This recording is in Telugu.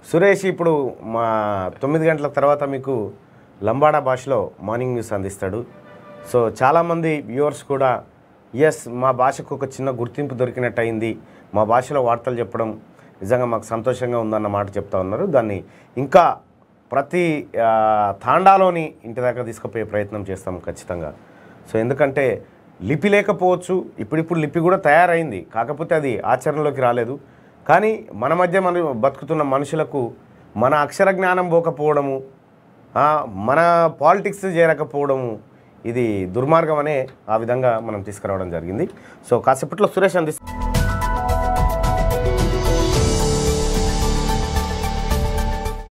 సురేష్ ఇప్పుడు మా తొమ్మిది గంటల తర్వాత మీకు లంబాడా భాషలో మార్నింగ్ న్యూస్ అందిస్తాడు సో చాలామంది వ్యూవర్స్ కూడా ఎస్ మా భాషకు ఒక చిన్న గుర్తింపు దొరికినట్టు అయింది మా భాషలో వార్తలు చెప్పడం నిజంగా మాకు సంతోషంగా ఉందన్న మాట చెప్తా ఉన్నారు దాన్ని ఇంకా ప్రతి ఆ, తాండాలోని ఇంటి దాకా తీసుకుపోయే ప్రయత్నం చేస్తాం ఖచ్చితంగా సో ఎందుకంటే లిపి లేకపోవచ్చు ఇప్పుడిప్పుడు లిపి కూడా తయారైంది కాకపోతే అది ఆచరణలోకి రాలేదు కానీ మన మధ్య మనం బతుకుతున్న మనుషులకు మన అక్షర జ్ఞానం పోకపోవడము ఆ, మన పాలిటిక్స్ చేరకపోవడము ఇది దుర్మార్గం అనే ఆ విధంగా మనం తీసుకురావడం జరిగింది సో కాసేపట్లో సురేష్ అందిస్తారు